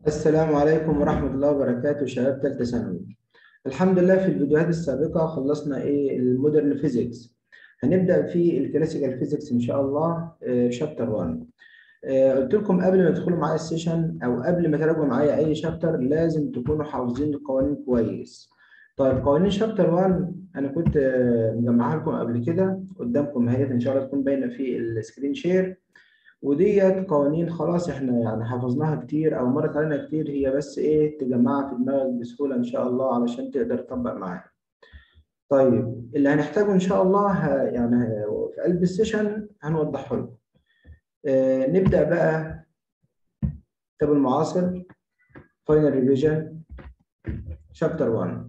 السلام عليكم ورحمة الله وبركاته شباب تالتة ثانوي الحمد لله في الفيديوهات السابقة خلصنا ايه المودرن فيزيكس هنبدأ في الكلاسيكال فيزيكس إن شاء الله شابتر 1 قلت لكم قبل ما تدخلوا معايا السيشن أو قبل ما تراجعوا معايا أي شابتر لازم تكونوا حافظين القوانين كويس طيب قوانين شابتر 1 أنا كنت آه، مجمعها لكم قبل كده قدامكم اهيت إن شاء الله تكون باينة في السكرين شير وديت قوانين خلاص احنا يعني حفظناها كتير او مرت علينا كتير هي بس ايه تجمعها في دماغك بسهولة ان شاء الله علشان تقدر تطبق معاها طيب اللي هنحتاجه ان شاء الله ه- يعني ه- في قلب السيشن هنوضحه لكم آه نبدأ بقى كتاب المعاصر فاينل ريفيجن شابتر 1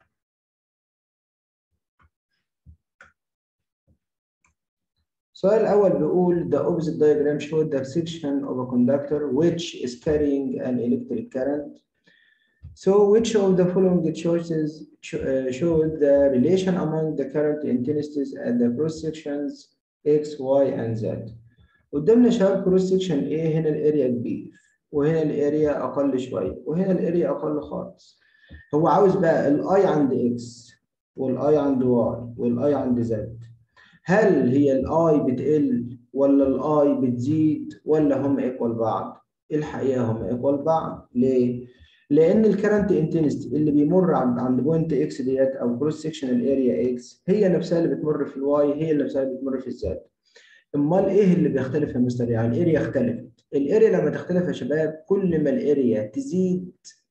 السؤال الأول بيقول the opposite diagram showed the section of a conductor which is carrying an electric current. So which of the following choices sh- uh, show the relation among the current intensities at the cross sections X, Y, and Z. قدامنا شباب كروس سكشن A هنا الاريا كبير وهنا الاريا أقل شوية وهنا الاريا أقل خالص. هو عاوز بقى الاي عند X والاي عند Y والاي عند Z. هل هي الاي بتقل ولا الاي بتزيد ولا هم ايكوال بعض؟ الحقيقه هم ايكوال بعض ليه؟ لان الكرنت انتنستي اللي بيمر عند عند بوينت اكس ديت او كروس سكشنال اريا اكس هي نفسها اللي بتمر في الواي هي نفسها اللي بتمر في الزد. امال ايه اللي بيختلف يا مستر يعني الاريا اختلفت. الاريا لما تختلف يا شباب كل ما الاريا تزيد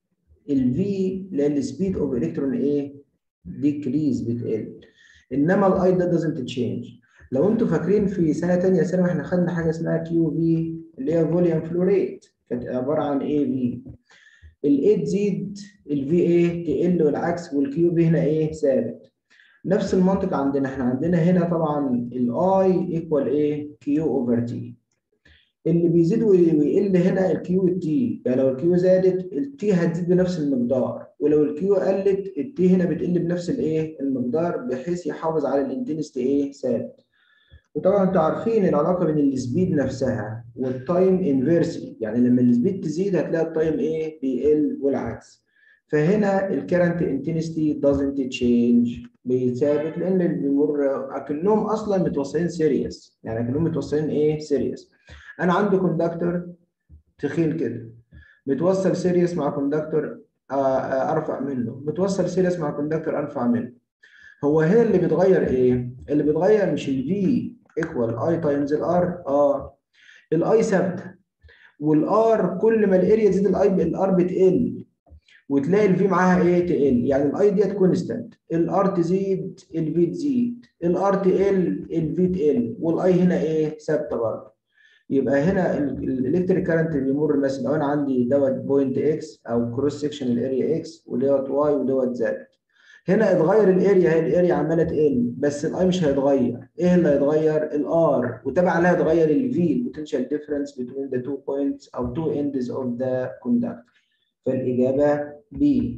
الفي لان السبيد اوف الكترون ايه؟ ديكريز بتقل. انما الاي ده doesn't change لو انتوا فاكرين في سنه ثانيه ثانوي احنا خدنا حاجه اسمها كيو في اللي هي فوليوم فلو ريت كانت عباره عن اي في الاي تزيد الفي ايه تقل والعكس والكيو في هنا ايه ثابت نفس المنطق عندنا احنا عندنا هنا طبعا الاي ايكوال ايه كيو اوفر تي اللي بيزيد ويقل هنا الكيو والتي يعني لو الكيو زادت التي هتزيد بنفس المقدار ولو الكيو قلت التي هنا بتقل بنفس الايه المقدار بحيث يحافظ على الانتنستي ايه ثابت وطبعا انتوا عارفين العلاقه بين السبيد نفسها والتايم انفيرسلي يعني لما السبيد تزيد هتلاقي التايم ايه بيقل والعكس فهنا الكرنت انتنستي doesn't change بيثابت لان اللي بيمر اكنهم اصلا متوصلين سيريس يعني اكنهم متوصلين ايه سيريس انا عندي كوندكتور تخين كده متوصل سيريس مع كوندكتور ارفع منه متوصل سيريس مع كوندكتور ارفع منه هو هنا اللي بيتغير ايه اللي بيتغير مش الفي ايكوال اي تايمز الار اه الاي ثابته والار كل ما الاريا تزيد الاي الار بتقل وتلاقي الفي معاها ايه تقل يعني الاي ديت كونستانت الار تزيد الفي تزيد الار تقل الفي تقل والاي هنا ايه ثابته برضه يبقى هنا الالكتريك كارنت اللي بيمر مثلا لو انا عندي دوت بوينت اكس او كروس سكشن الاريا اكس ودوت واي ودوت زد هنا اتغير الاريا هي الاريا عماله تقل بس الاي مش هيتغير ايه اللي هيتغير الار وتبع لها هيتغير الفي البوتنشال ديفرنس بين ذا تو بوينتس او تو اندز اوف ذا كوندكتور فالاجابه بي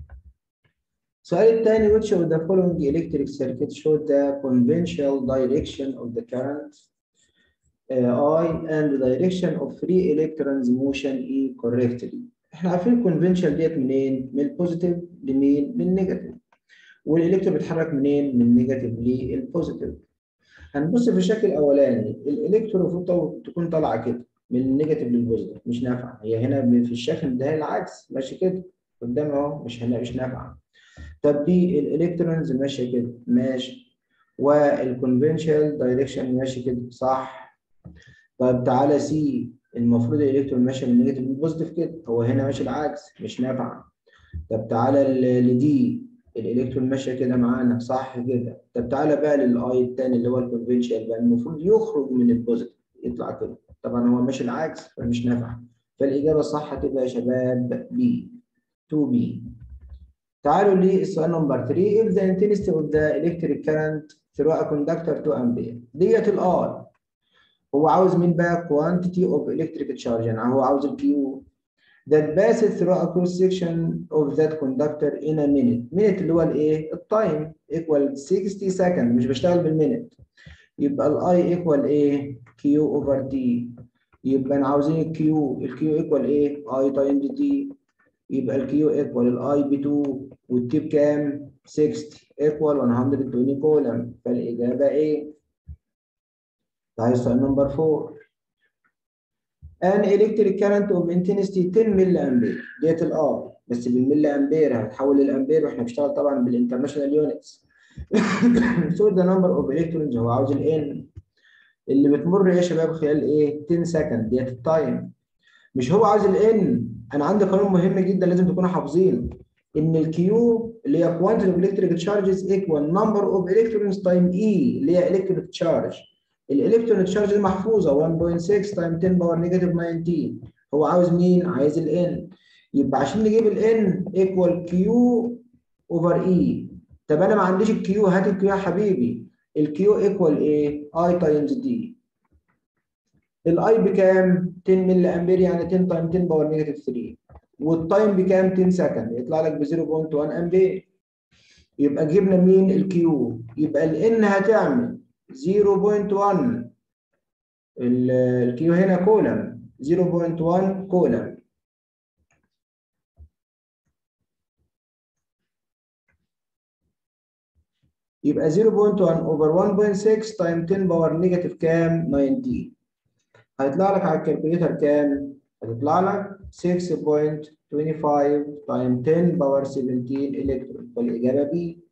السؤال الثاني which of the following electric circuit showed the conventional direction of the current uh, I and the direction of free electrons motion E correctly احنا عارفين الكونفنشال ديت منين؟ من البوزيتيف لمين؟ من النيجاتيف والالكترون بيتحرك منين؟ من النيجاتيف للبوزيتيف هنبص في الشكل الاولاني الالكترون المفروض تكون طالعه كده من النيجاتيف للبوزيتيف مش نافعه هي هنا في الشكل ده العكس ماشي كده قدام اهو مش هنا مش نافعه طب دي الالكترونز ماشيه كده ماشي والكونفنشال دايركشن ماشي كده صح طب تعالى سي المفروض الالكترون ماشي من النيجاتيف للبوزيتيف كده هو هنا ماشي العكس مش نافعه طب تعالى لدي الالكترون ماشيه كده معانا صح كده طب تعالى بقى للاي الثاني اللي هو الكونفنشال بقى المفروض يخرج من البوزيتيف يطلع كده طبعا هو ماشي العكس فمش نافع فالاجابه الصح هتبقى يا شباب بي 2 بي تعالوا للسؤال نمبر 3 if the intensity of the electric current through a conductor 2 ampere ديت الاي هو عاوز مين بقى quantity of electric charge يعني هو عاوز الكيو that passes through a cross section of that conductor in a minute minute اللي هو الايه التايم equal 60 second مش بشتغل بالمينت يبقى الاي equal ايه Q over T يبقى انا عاوزين الكيو الكيو ايكوال ايه اي تايمز تي يبقى الكيو ايكوال الاي ب 2 والتي بكام 60 ايكوال 120 كولم فالاجابه ايه ده السؤال نمبر 4 an electric current of intensity 10 ملي امبير ديت الار بس بالملي امبير هتحول للامبير واحنا بنشتغل طبعا بالانترناشونال يونتس so the number of electrons هو عاوز الان اللي بتمر ايه يا شباب خلال ايه 10 سكند ديت التايم مش هو عاوز الان انا عندي قانون مهم جدا لازم تكونوا حافظينه ان الكيو اللي هي quantity of electric charges equal number of electrons time E اللي هي electric charge الالكترون تشارج محفوظه 1.6 تايم 10 باور نيجاتيف 19 هو عاوز مين؟ عايز الان يبقى عشان نجيب الان ايكوال كيو اوفر اي طب انا ما عنديش الكيو هات الكيو يا حبيبي الكيو ايكوال ايه؟ اي تايمز دي الاي بكام؟ 10 ملي امبير يعني 10 تايم 10 باور نيجاتيف 3 والتايم بكام؟ 10 سكند يطلع لك ب 0.1 امبير يبقى جبنا مين؟ الكيو يبقى الان هتعمل 0.1 الكيو هنا كولم 0.1 كولم يبقى 0.1 over 1.6 تايم 10 باور نيجاتيف كام 19 هيطلع لك على الكالكوليتر كام هتطلع لك 6.25 تايم 10 باور 17 الكترون فالاجابه بي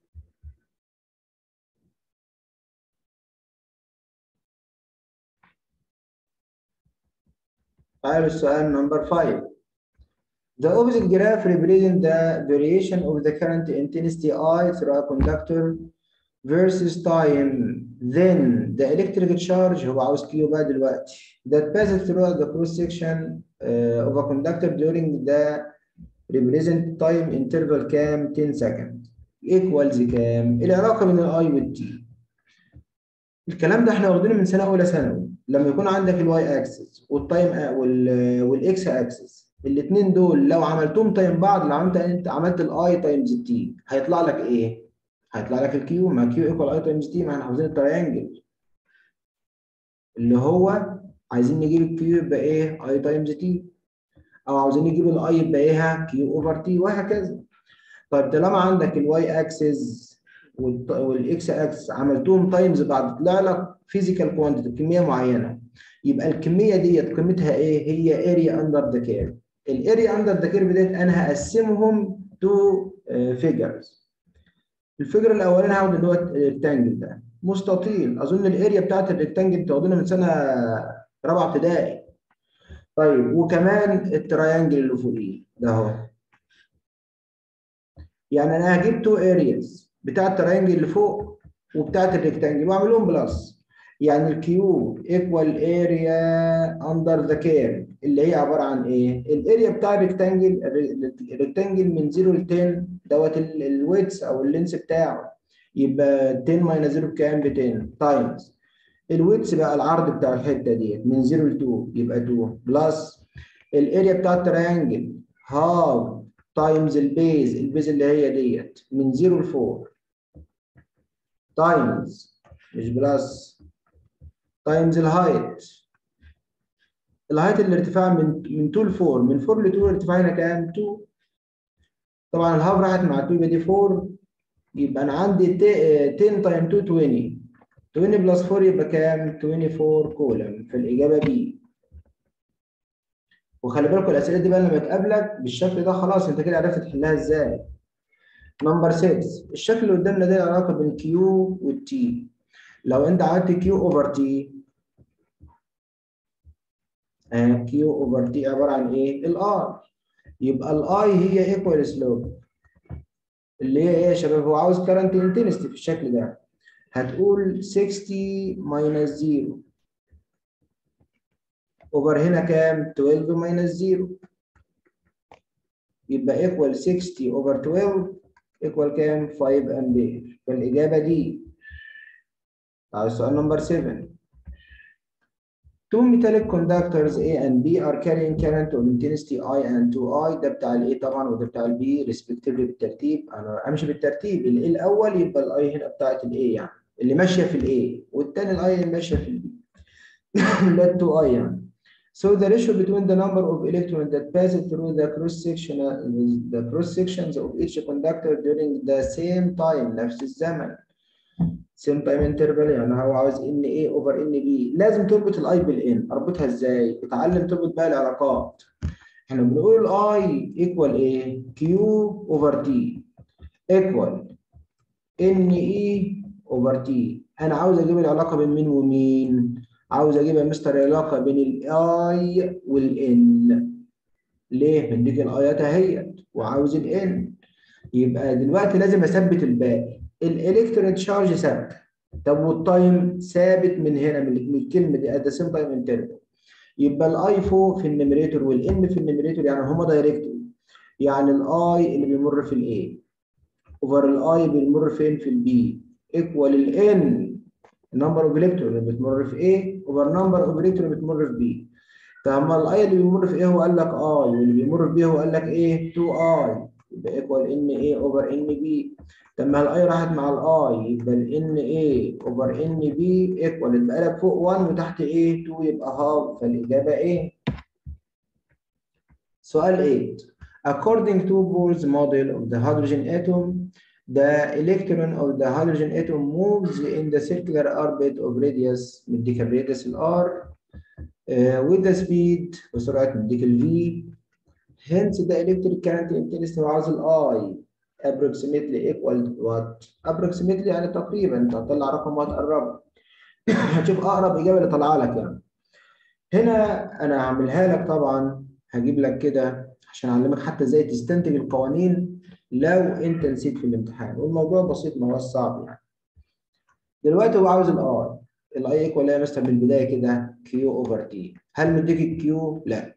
تعالوا السؤال نمبر 5 The opposite graph represents the variation of the current intensity I through a conductor versus time. Then the electric charge هو عاوز كيو بقى دلوقتي that passes through the cross section uh, of a conductor during the represent time interval كام 10 second equals كام العلاقة بين الاي والتي الكلام ده احنا واخدينه من سنة أولى ثانوي لما يكون عندك الواي اكسس والتايم والاكس اكسس الاثنين دول لو عملتهم تايم بعض لو عملت انت عملت الاي تايمز تي هيطلع لك ايه؟ هيطلع لك الكيو ما كيو ايكوال اي تايمز تي ما احنا عاوزين التريانجل اللي هو عايزين نجيب الكيو يبقى ايه؟ اي تايمز تي او عاوزين نجيب الاي يبقى ايه؟ كيو اوفر تي وهكذا طيب طالما عندك الواي اكسس والاكس اكس عملتهم تايمز بعض طلع لك فيزيكال كوانتيتي كميه معينه يبقى الكميه ديت قيمتها ايه؟ هي اريا اندر ذا كيرف الاريا اندر ذا كيرف ديت انا هقسمهم تو فيجرز الفيجر الاولاني هاخد اللي هو الريكتانجل ده مستطيل اظن الاريا بتاعت الريكتانجل تاخدينها من سنه رابعه ابتدائي طيب وكمان التراينجل اللي فوقيه ده اهو يعني انا هجيب تو ارياز بتاع التراينجل اللي فوق وبتاعت الريكتانجل واعمل لهم بلس يعني الكيو ايكوال اريا اندر ذا كيرف اللي هي عباره عن ايه؟ الاريا بتاع الريكتانجل الريكتانجل من 0 ل 10 دوت الويتس او اللينس بتاعه يبقى 10 ماينس 0 بكام؟ ب 10 تايمز الويتس بقى العرض بتاع الحته ديت من 0 ل 2 يبقى 2 بلس الاريا بتاع التراينجل هاف تايمز البيز البيز اللي هي ديت من 0 ل 4 تايمز مش بلس تايمز الهايت الهايت الارتفاع من من 2 ل 4 من 4 ل 2 الارتفاع هنا كام 2 طبعا الهاف راحت مع 2 يبقى دي 4 يبقى انا عندي 10 تايم 2 20 20 بلس 4 يبقى كام 24 كولم فالاجابه بي وخلي بالكم الاسئله دي بقى لما تقابلك بالشكل ده خلاص انت كده عرفت تحلها ازاي نمبر 6 الشكل اللي قدامنا ده العلاقه بين كيو والتي لو انت عملت كيو اوفر تي كيو اوفر تي عباره عن ايه الار يبقى الاي هي ايكوال سلوب اللي هي ايه يا شباب هو عاوز كارنت انتنستي في الشكل ده هتقول 60 ماينس 0 اوفر هنا كام 12 ماينس 0 يبقى ايكوال 60 اوفر 12 ايكوال كام 5 امبير فالاجابه دي على السؤال نمبر 7 Two metallic conductors A and B are carrying current of intensity I and 2I ده بتاع ال A طبعا وده بتاع ال B respectively بالترتيب انا امشي بالترتيب ال A الاول يبقى ال I هنا بتاعت ال A يعني اللي ماشيه في ال A والتاني ال I اللي ماشيه في ال B لا 2I يعني So the ratio between the number of electrons that pass through the cross section the cross sections of each conductor during the same time نفس الزمن same time interval يعني هو عاوز ان A over ان B لازم تربط الاي بالان اربطها ازاي؟ اتعلم تربط بقى العلاقات احنا بنقول I equal ايه؟ Q over T equal ان E over T انا عاوز اجيب العلاقه بين مين ومين؟ عاوز اجيب يا مستر علاقه بين الاي والان ليه؟ مديك الايات اهيت وعاوز الان يبقى دلوقتي لازم اثبت الباقي الالكترون تشارج ثابت طب والتايم ثابت من هنا من الكلمه دي ات ذا سيم تايم انترفال يبقى الاي فوق في النيميريتور والان في النيميريتور يعني هما دايركتور يعني الاي اللي بيمر في الاي اوفر الاي بيمر فين في البي ايكوال الان النمبر اوف الكترون اللي بتمر في A اوفر نمبر اوف الكترون اللي بتمر في B طب اما الاي اللي بيمر في A هو قال لك I واللي بيمر في B هو قال لك ايه 2I يبقى ايكوال ان A اوفر ان B طب ما الاي راحت مع الاي يبقى الان A اوفر ان B ايكوال يبقى لك فوق 1 وتحت ايه 2 يبقى هاف فالاجابه ايه سؤال 8 According to Bohr's model of the hydrogen atom the electron of the hydrogen atom moves in the circular orbit of radius مديك الراديوس ال r uh, with the speed بسرعة مديك ال v hence the electric current intensity وعاوز ال i approximately equal what approximately يعني تقريبا انت هتطلع رقم وهتقربه هتشوف اقرب اجابه اللي طالعه لك يعني هنا انا هعملها لك طبعا هجيب لك كده عشان اعلمك حتى ازاي تستنتج القوانين لو انت نسيت في الامتحان والموضوع بسيط ما هوش صعب يعني دلوقتي هو عاوز الاي الاي ايكوال ايه مثلا من البدايه كده كيو اوفر تي هل مديك الكيو لا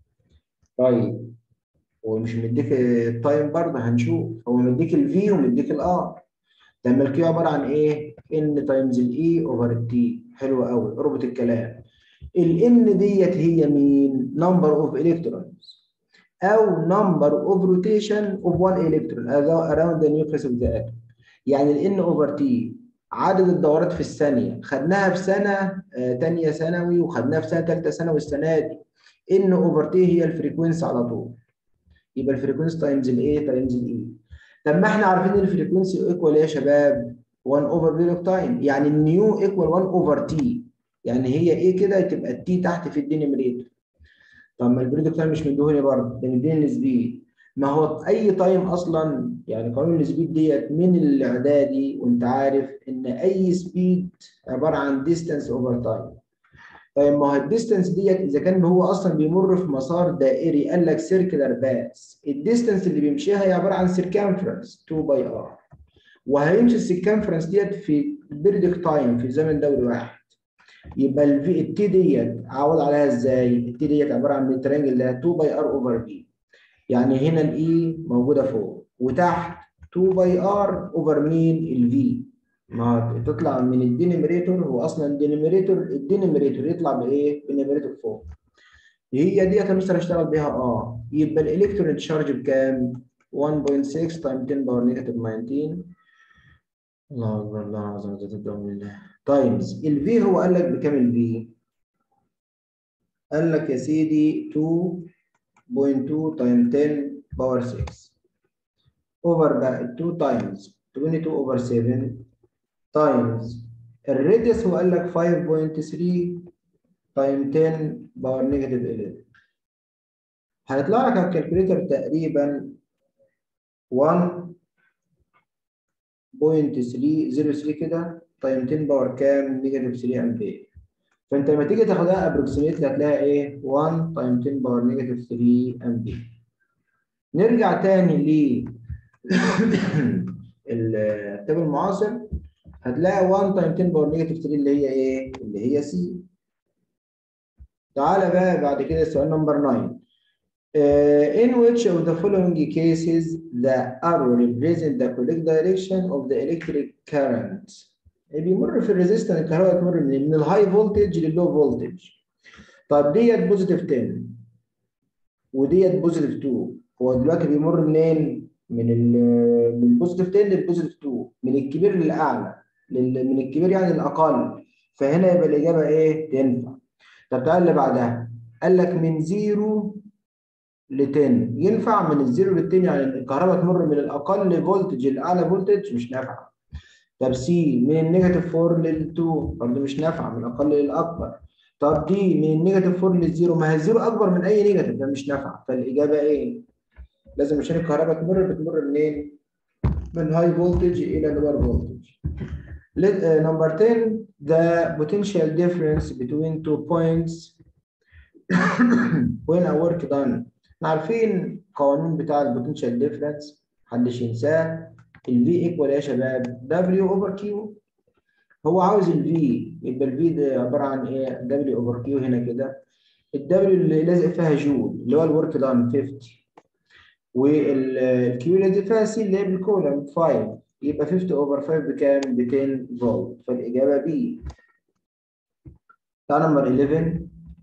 طيب هو مش مديك التايم برضه هنشوف هو مديك الفي ومديك الار لما الكيو عباره عن ايه ان تايمز الاي اوفر التي حلو قوي اربط الكلام الان ديت هي مين نمبر اوف الكترونز او number of rotation of one electron around the nucleus of the atom يعني ال n over t عدد الدورات في الثانية خدناها في سنة تانية ثانوي وخدناها في سنة تالتة ثانوي السنة دي n over t هي الفريكونسي على طول يبقى الفريكونسي تايمز ال a تايمز ال e طب ما احنا عارفين الفريكونسي ايكوال ايه يا شباب 1 over period of time يعني النيو ايكوال 1 over t يعني هي ايه كده تبقى التي تحت في الدينيميريتور طب ما البريد تايم مش مديهولي برضه ده مديني السبيد ما هو اي تايم اصلا يعني قانون السبيد ديت من الاعدادي وانت عارف ان اي سبيد عباره عن ديستانس اوفر تايم طيب ما هو الديستانس ديت اذا كان هو اصلا بيمر في مسار دائري قال لك سيركلر باس الديستانس اللي بيمشيها هي عباره عن سيركمفرنس 2 باي ار وهيمشي السيركمفرنس ديت في بيريدك تايم في زمن دوري واحد يبقى الفي التي ديت اعوض عليها ازاي؟ التي ديت عباره عن الترينجل اللي هي 2 باي ار اوفر بي يعني هنا الاي موجوده فوق وتحت 2 باي ار اوفر مين؟ الفي ما تطلع من الدينيميريتور هو اصلا الدينيميريتور الدينيميريتور يطلع بايه؟ بالنيميريتور فوق هي ديت يا مستر اشتغل بيها اه يبقى الالكترون تشارج بكام؟ 1.6 تايم 10 باور نيجاتيف 19 الله اكبر الله العظيم تتدعو بالله تايمز الفي هو قال لك بكام الفي؟ قال لك يا سيدي 2.2 تايم 10 باور 6 اوفر بقى 2 تايمز 22 اوفر 7 تايمز الراديوس هو قال لك 5.3 تايم 10 باور نيجاتيف 11 هيطلع لك على الكالكوليتر تقريبا 1 0.303 كده تايم 10 باور كام نيجاتيف 3 امبير فانت لما تيجي تاخدها ابروكسيميتلي هتلاقي ايه 1 تايم 10 باور نيجاتيف 3 امبير نرجع تاني ل الكتاب المعاصر هتلاقي 1 تايم 10 باور نيجاتيف 3 اللي هي ايه اللي هي سي تعالى بقى بعد كده السؤال نمبر 9 Uh, in which of the following cases the arrow represent the correct direction of the electric current بيمر في الريزيستنس الكهرباء تمر من من الهاي فولتج لللو فولتج طب ديت بوزيتيف 10 وديت بوزيتيف 2 هو دلوقتي بيمر منين؟ من ال من البوزيتيف 10 للبوزيتيف 2 من الكبير للاعلى من الكبير يعني للاقل فهنا يبقى الاجابه ايه؟ تنفع طب تعالى اللي بعدها قال لك من 0 ل 10 ينفع من الزيرو لل 10 يعني الكهرباء تمر من الاقل فولتج لاعلى فولتج مش نافعه طب سي من النيجاتيف 4 لل 2 برضه مش نافعه من الاقل للاكبر طب دي من النيجاتيف 4 للزيرو ما هي الزيرو اكبر من اي نيجاتيف ده مش نافعه فالاجابه ايه؟ لازم عشان الكهرباء تمر بتمر منين؟ من هاي فولتج الى لور فولتج. نمبر 10 the potential difference between two points when a work done احنا عارفين القانون بتاع البوتنشال ديفرنس محدش ينساه ال V ايكوال يا شباب W اوفر Q هو عاوز ال V يبقى ال V ده عباره عن ايه؟ W اوفر Q هنا كده ال W اللي لازق فيها جول اللي هو الورك دان 50 وال Q اللي لازق فيها سي اللي هي بالكولم 5 يبقى 50 اوفر 5 بكام؟ ب 10 فولت فالاجابه B تعال نمبر 11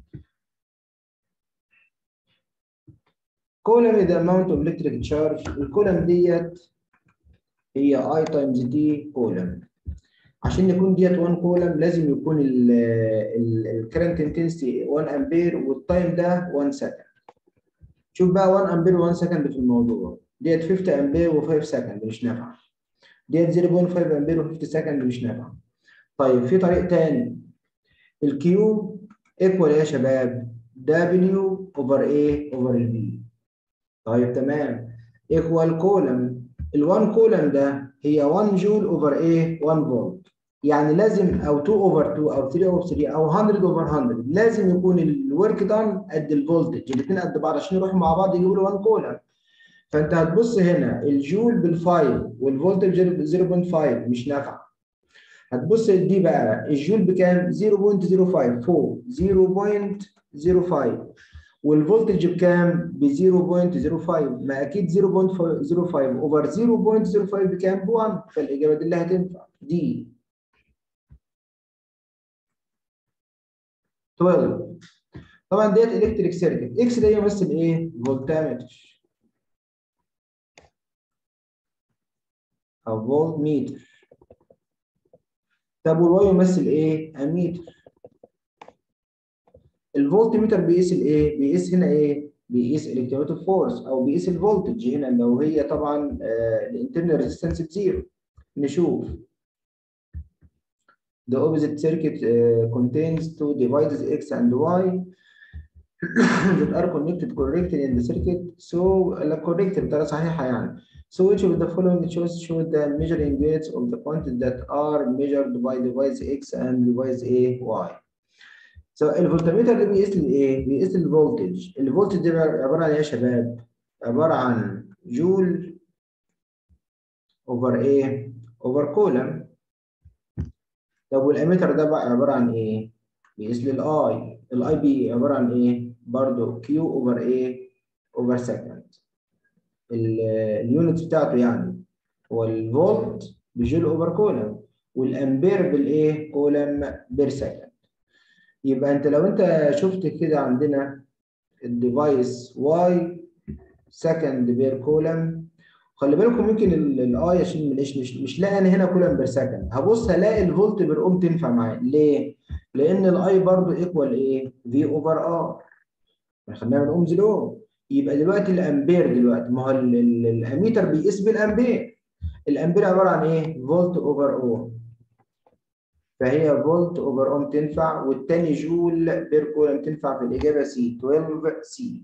كولم is the amount of electric charge الكولم ديت هي I times D كولم عشان يكون ديت 1 كولم لازم يكون الكرنت انتنسيتي 1 امبير والتايم ده 1 سكند شوف بقى 1 امبير و1 سكند في الموضوع ديت 50 امبير و5 سكند مش نافعه ديت 0.5 امبير و50 سكند مش نافعه طيب في طريق تاني الكيو ايكوال يا شباب دبليو اوفر ايه اوفر البي طيب تمام ايكوال كولم ال1 كولم ده هي 1 جول اوفر ايه 1 فولت يعني لازم او 2 اوفر 2 او 3 اوفر 3 او 100 اوفر 100 لازم يكون الورك دان قد الفولتج الاثنين قد بعض عشان يروحوا مع بعض يجيبوا له 1 كولم فانت هتبص هنا الجول بالفايل والفولتج 0.5 مش نافعه هتبص دي بقى الجول بكام 0.05 فوق 0.05 والفولتج بكام؟ ب 0.05 ما اكيد 0.05 اوفر 0.05 بكام؟ ب 1 فالاجابه دي اللي هتنفع دي 12 طبعا ديت الكتريك سيركت اكس ده يمثل ايه؟ فولتامتر او فولت ميتر طب والواي يمثل ايه؟ اميتر الفولت متر بيقيس الايه؟ بيقيس هنا ايه؟ بيقيس الكترومتر فورس او بيقيس الفولتج هنا لو هي طبعا الانترنال ريزيستنس بزيرو نشوف The opposite circuit uh, contains two devices X and Y that are connected correctly in the circuit. So لا correct بطريقة صحيحة يعني. So which of the following choices show the measuring units of the quantity that are measured by device X and device A, Y. So الفولتميتر ده بيقيس الايه؟ بيقيس الفولتج، الفولتج ده عبارة عن ايه يا شباب؟ عبارة عن جول اوفر ايه؟ اوفر كولم. طب والاميتر ده بقى عبارة عن ايه؟ بيقيس لي الاي، الاي بي عبارة عن ايه؟ برضه كيو اوفر ايه؟ اوفر سكند. اليونت بتاعته يعني هو الفولت بجول اوفر كولم والامبير بالايه؟ كولم بير سكند. يبقى انت لو انت شفت كده عندنا الديفايس واي سكند بير كولم خلي بالكم ممكن الاي عشان مش مش مش لاقي انا هنا كولم بير سكند هبص هلاقي الفولت بير اوم تنفع معايا ليه؟ لان الاي برضو ايكوال ايه؟ في اوفر ار خلينا من اومز لو يبقى دلوقتي الامبير دلوقتي ما هو الاميتر بيقيس بالامبير الامبير عباره عن ايه؟ فولت اوفر او فهي فولت اوفر اوم تنفع والتاني جول بير كولم تنفع في الاجابه سي 12 سي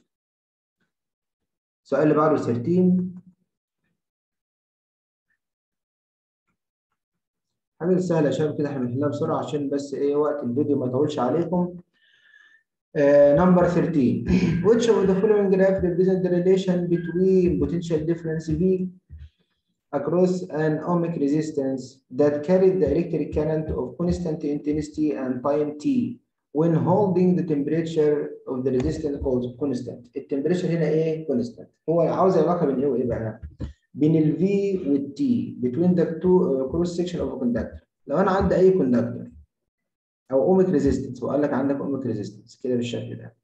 السؤال اللي بعده 13 حاجه سهله يا شباب كده هنحلها بسرعه عشان بس ايه وقت الفيديو ما يطولش عليكم نمبر 13 which of the following graph represent the relation between potential difference V across an ohmic resistance that carried the electric current of constant intensity and time t when holding the temperature of the resistance called constant. التمبريتشر هنا ايه؟ constant. هو عاوز علاقه بين ايه وايه بقى؟ بين ال V وال T between the two uh, cross section of a conductor. لو انا عندي اي conductor او اوميك ريزيستنس وقال لك عندك اوميك ريزيستنس كده بالشكل ده.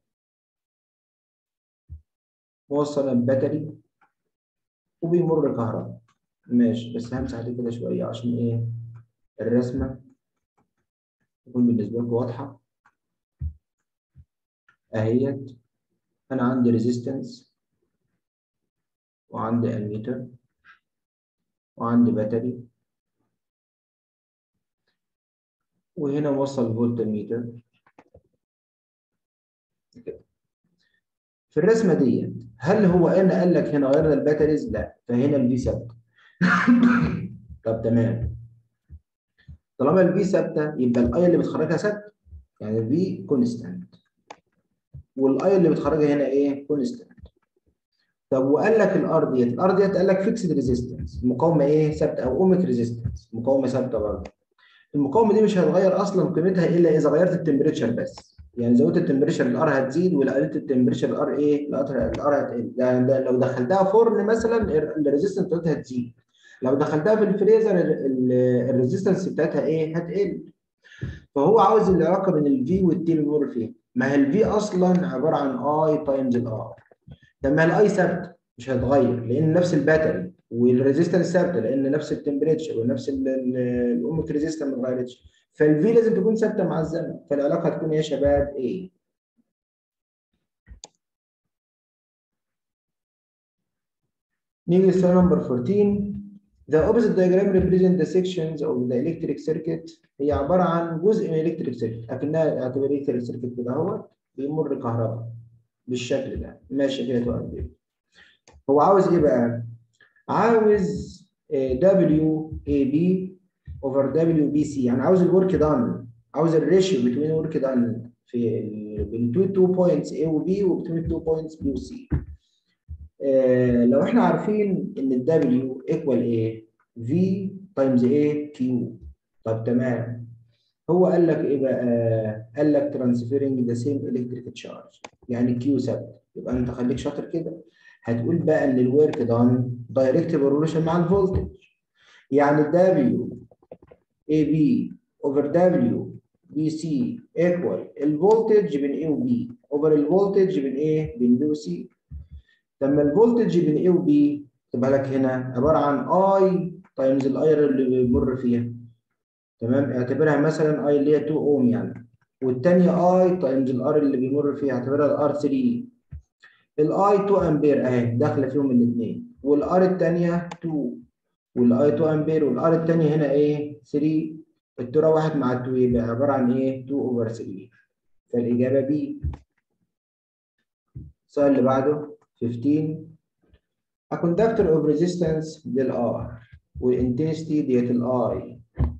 موصل الباتري وبيمر كهرباء. ماشي بس همسح دي كده شويه عشان ايه الرسمه تكون بالنسبه لكم واضحه اهيت انا عندي ريزيستنس وعندي اميتر وعندي باتري وهنا وصل فولت ميتر في الرسمه دي هل هو انا قال لك هنا غيرنا الباتريز؟ لا فهنا الفي ثابته طب تمام طالما الفي ثابته يبقى الاي اللي بتخرجها ثابته يعني الفي كونستانت والاي اللي بتخرجها هنا ايه؟ كونستانت طب وقال لك الار ديت الار ديت قال لك فيكسد ريزيستنس المقاومه ايه؟ ثابته او اوميك ريزيستنس مقاومه ثابته برضه المقاومه دي مش هتغير اصلا قيمتها الا اذا غيرت التمبريتشر بس يعني زودت التمبريتشر الار هتزيد وقللت التمبريتشر الار ايه؟ الار هتقل يعني لو دخلتها فرن مثلا الريزيستنس بتاعتها هتزيد لو دخلتها في الفريزر الريزيستنس بتاعتها ايه؟ هتقل فهو عاوز العلاقه بين الفي والتي اللي بيمر فيها ما هي الفي اصلا عباره عن اي تايمز الار طب ما الاي ثابته مش هتتغير لان نفس الباتري والريزيستنس ثابته لان نفس التمبريتشر ونفس الاوميك ريزيستنس ما اتغيرتش فالفي لازم تكون ثابته مع الزمن فالعلاقه هتكون ايه يا شباب؟ ايه؟ نيجي لسؤال نمبر 14 The opposite diagram represent the sections of the electric circuit هي عبارة عن جزء من electric circuit أكنها اعتبر electric circuit كده اهوت بيمر كهرباء بالشكل ده ماشي كده توقف هو عاوز إيه بقى؟ عاوز W A B over W B C يعني عاوز الورك دان عاوز الريشيو بين ورك دان في بين تو تو بوينتس A و B وبين تو بوينتس B و C آه لو احنا عارفين ان ال W equal ايه؟ V times A Q طب تمام هو قال لك ايه بقى؟ قال لك transferring the same electric charge يعني Q ثابت يبقى انت خليك شاطر كده هتقول بقى ان الورك دان دايركت بروبورشن مع الفولتج يعني W AB over W BC equal الفولتج بين A و B over الفولتج بين A بين B و C لما الفولتج بين A و B تبقى لك هنا عبارة عن I تايمز الاير اللي بيمر فيها تمام اعتبرها مثلا I اللي هي 2 اوم يعني والتانية I تايمز الار اللي بيمر فيها اعتبرها الار 3 الاي 2 امبير اهي داخله فيهم الاثنين والار الثانيه 2 والاي 2 امبير والار الثانيه هنا ايه 3 الترى واحد مع 2 يبقى عباره عن ايه 2 اوفر 3 فالاجابه بي السؤال اللي بعده 15 A conductor of resistance del R والintensity ديت ال I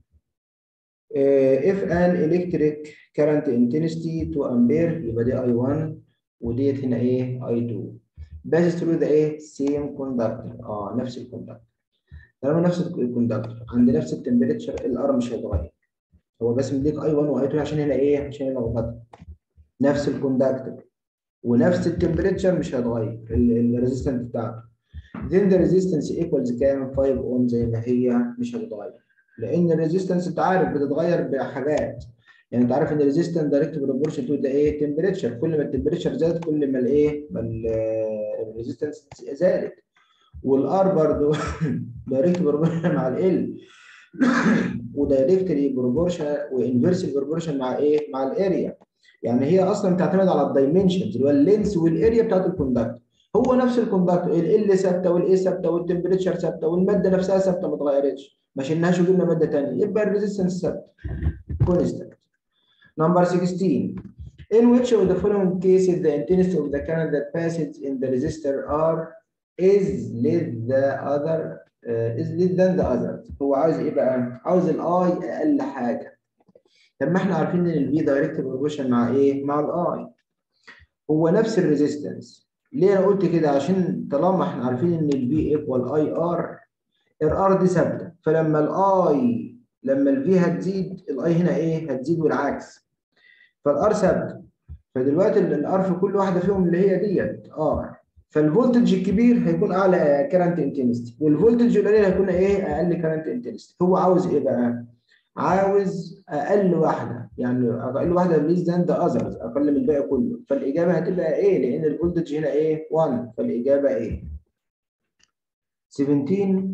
uh, if an electric current intensity 2 ampere يبقى دي I1 وديت هنا ايه I2 passes through the ايه same conductor اه نفس الكوندكتور طالما نفس الكوندكتور عند نفس التمبريتشر الار مش هيتغير هو بس مديك I1 و I2 عشان هنا ايه عشان هنا غلط نفس الكوندكتور ونفس التمبريتشر مش هيتغير الريزيستنس بتاعته then the resistance equals كام 5 اوم زي ما هي مش هتتغير لان الريزيستنس انت عارف بتتغير بحاجات يعني انت عارف ان الريزيستنس دايركت بروبورشن تو ده ايه تمبريتشر كل ما التمبريتشر زاد كل ما الايه ما الريزيستنس زادت والار برضو دايركت بروبورشن مع ال ودايركتلي بروبورشن وانفرسلي بروبورشن مع ايه مع الاريا يعني هي اصلا بتعتمد على الدايمنشنز اللي هو اللينس والاريا بتاعت الكوندكتور هو نفس الكوندكتور ال ثابته والاي ثابته والتمبريتشر ثابته والماده نفسها ثابته ما اتغيرتش ما شلناش وجبنا ماده ثانيه يبقى الريزيستنس ثابت كونستنت Number 16. In which of the following cases the intensity of the current that passes in the resistor R is less the other uh, is less than the other. هو عاوز ايه بقى؟ عاوز الاي اقل حاجه. طب ما احنا عارفين ان الفي دايركت بروبورشن مع ايه؟ مع الاي. هو نفس الريزيستنس. ليه انا قلت كده؟ عشان طالما احنا عارفين ان الفي ايكوال اي ار الار دي ثابته فلما الاي لما الفي هتزيد الاي هنا ايه؟ هتزيد والعكس. فالار ثابته فدلوقتي الار في كل واحده فيهم اللي هي ديت ار فالفولتج الكبير هيكون اعلى كرنت انتنستي والفولتج القليل هيكون ايه اقل كرنت انتنستي هو عاوز ايه بقى عاوز اقل واحده يعني اقل واحده ليس ذان ذا اذرز اقل من الباقي كله فالاجابه هتبقى ايه لان الفولتج هنا ايه 1 فالاجابه ايه 17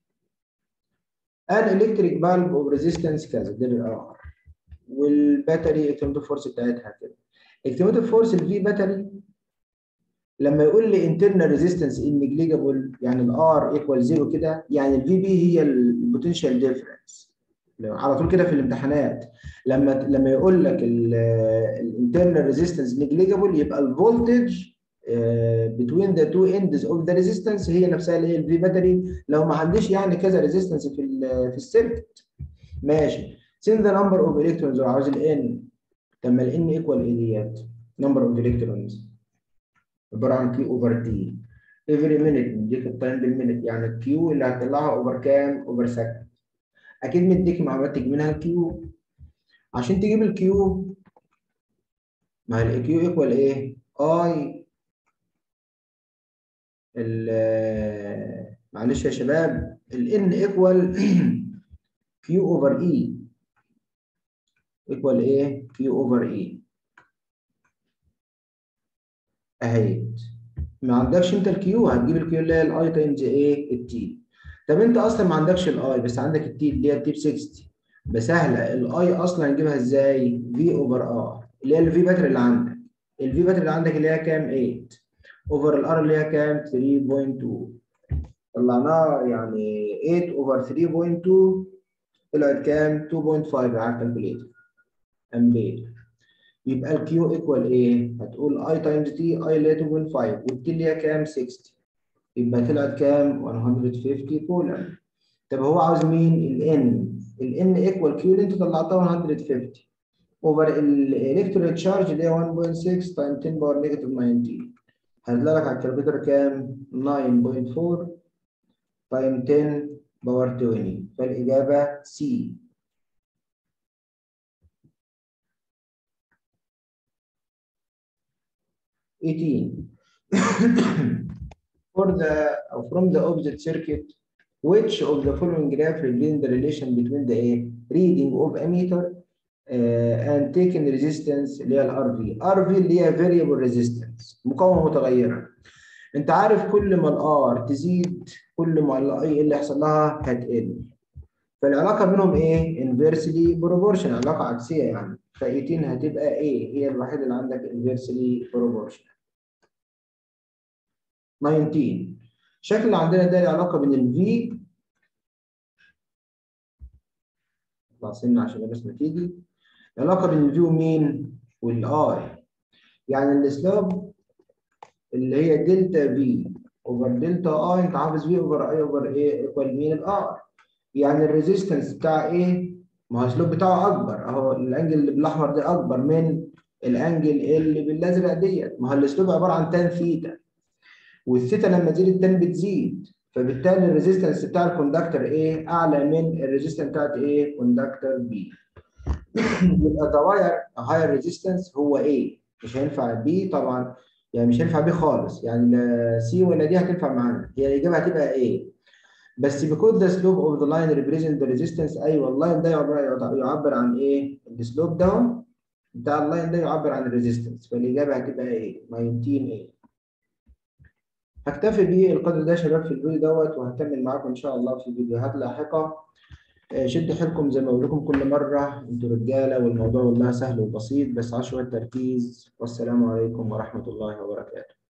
an electric bulb of resistance كذا ده الار والباتري الكترون فورس بتاعتها كده اكتيموتيف فورس الفي باتري لما يقول لي internal resistance negligible يعني الار ايكوال زيرو كده يعني الفي بي هي البوتنشال ديفرنس على طول كده في الامتحانات لما لما يقول لك الانترنال ريزيستنس نيجليجابل يبقى الفولتج بتوين ذا تو اندز اوف ذا ريزيستنس هي نفسها اللي هي الفي باتري لو ما عنديش يعني كذا ريزيستنس في ال في السيركت ماشي سين ذا نمبر اوف الكترونز لو عاوز الان طب ما الان ايكوال ايه ديت نمبر اوف الكترونز عباره عن كيو اوفر تي افري مينيت مديك التايم بالمينيت يعني الكيو اللي هتطلعها اوفر كام اوفر سكند اكيد مديك معلومات تجيب منها الكيو عشان تجيب الكيو ما هي الكيو ايكوال ايه اي ال معلش يا شباب الان ايكوال كيو اوفر اي ايكوال ايه كيو اوفر اي اهيت ما عندكش انت الكيو هتجيب الكيو اللي هي الاي تايمز ايه التي طب انت اصلا ما عندكش الاي بس عندك التي اللي هي التي ب 60 بسهله الاي اصلا نجيبها ازاي في اوفر ار اللي هي الفي باتري اللي عندك الفي باتري اللي عندك اللي هي كام 8 اوفر الار اللي هي كام 3.2 طلعناها يعني 8 اوفر 3.2 طلعت كام 2.5 على الكالكوليتر امبير يبقى الكيو ايكوال ايه؟ هتقول اي تايمز تي اي اللي هي 2.5 والتي اللي هي كام 60 يبقى طلعت كام 150 كولم طب هو عاوز مين؟ الان الان ايكوال كيو اللي انت طلعتها 150 اوفر الالكتريك تشارج اللي هي 1.6 تايم 10 باور نيجاتيف 19 هيطلع لك على الكالكوليتر كام 9.4 تايم 10 باور 20 فالاجابه سي Eighteen. For the from the opposite circuit, which of the following graph reveal the relation between the reading of ammeter uh, and taken resistance اللي هي الار في ار في اللي هي variable resistance مقاومه متغيره انت عارف كل ما الار تزيد كل ما الاي اللي يحصل لها هتقل فالعلاقه بينهم ايه inversely proportional علاقه عكسيه يعني ف 18 هتبقى ايه هي الوحيده اللي عندك inversely proportional 19 شكل اللي عندنا ده العلاقه بين الفي اطلع سنه عشان الرسمه تيجي العلاقه بين الفي ومين والاي يعني السلوب اللي هي دلتا في اوفر دلتا اي انت حافظ في اوفر اي اوفر ايه ايكوال مين الار يعني الريزيستنس بتاع ايه ما هو السلوب بتاعه اكبر اهو الانجل اللي بالاحمر ده اكبر من الانجل اللي بالازرق ديت ما هو السلوب عباره عن تان ثيتا والثيتا لما تزيد التان بتزيد فبالتالي الريزيستنس بتاع الكوندكتور ايه اعلى من الريزيستنس بتاعت ايه كوندكتور بي يبقى ذا واير هاير ريزيستنس هو ايه مش هينفع بي طبعا يعني مش هينفع بي خالص يعني لا سي ولا دي هتنفع معانا هي الاجابه هتبقى ايه بس because the slope of the line represent the resistance ايوه اللاين ده يعبر يعبر عن ايه السلوب داون بتاع اللاين ده يعبر عن الريزيستنس فالاجابه هتبقى ايه 19 ايه هكتفي بالقدر ده يا شباب في الفيديو دوت وهكمل معاكم ان شاء الله في فيديوهات لاحقه شدوا حيلكم زي ما بقول لكم كل مره انتوا رجاله والموضوع والله سهل وبسيط بس عشان شويه تركيز والسلام عليكم ورحمه الله وبركاته